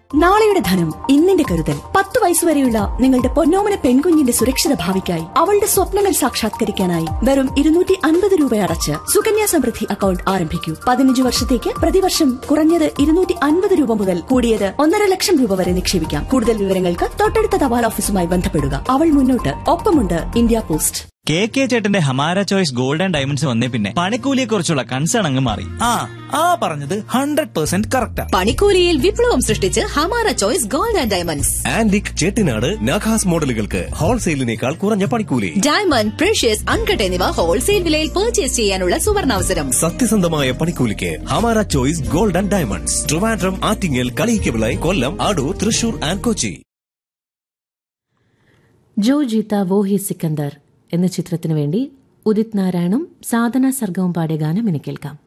നാളെയുടെ ധനം ഇന്നിന്റെ കരുതൽ പത്ത് വയസ്സുവരെയുള്ള നിങ്ങളുടെ പൊന്നോമന പെൺകുഞ്ഞിന്റെ സുരക്ഷിത ഭാവിക്കായി അവളുടെ സ്വപ്നങ്ങൾ സാക്ഷാത്കരിക്കാനായി വെറും ഇരുന്നൂറ്റി അൻപത് രൂപ അടച്ച് സുകന്യാ സമൃദ്ധി അക്കൗണ്ട് ആരംഭിക്കൂ പതിനഞ്ച് വർഷത്തേക്ക് പ്രതിവർഷം കുറഞ്ഞത് ഇരുന്നൂറ്റി അൻപത് രൂപ മുതൽ കൂടിയത് ഒന്നര ലക്ഷം രൂപ വരെ നിക്ഷേപിക്കാം കൂടുതൽ വിവരങ്ങൾക്ക് തൊട്ടടുത്ത തപാൽ ഓഫീസുമായി ബന്ധപ്പെടുക അവൾ മുന്നോട്ട് ഒപ്പമുണ്ട് ഇന്ത്യ പോസ്റ്റ് കെ കെ ചേട്ടന്റെ ഹമാര ചോയ്സ് ഗോൾഡ് ആൻഡ് ഡയമണ്ട്സ് വന്നേ പിന്നെ പണിക്കൂലിയെ കുറിച്ചുള്ള കൺസേൺ അങ്ങ് മാറി ആ ആ പറഞ്ഞത് ഹൺഡ്രഡ് പെർസെന്റ് കറക്റ്റാ പണിക്കൂലിയിൽ വിപ്ലവം സൃഷ്ടിച്ച് Hamara choice gold and diamonds antique Chettinad നഖാസ് മോഡലുകൾക്ക് ഹോൾസെയിലിനേക്കാൾ കുറഞ്ഞ പണിക്കൂലി ഡയമണ്ട് പ്രഷ്യസ് അൺകട്ട് എന്നിവ ഹോൾസെയിൽ വിലയിൽ പർച്ചേസ് ചെയ്യാനുള്ള സുവർണാവസരം സത്യസന്ധമായ പണിക്കൂലിക്ക് Hamara choice gold and diamonds Trivandrum Attingal Kaliyakkavilai Kollam Adoor Thrissur and Kochi ജോ ജീത്ത വോ ഹി സിക്കന്ദർ എന്ന ചിത്രത്തിനു വേണ്ടി ഉദിത് നാരായണും സാധന സർഗവും പാടിയ ഗാനം ഇനി കേൾക്കാം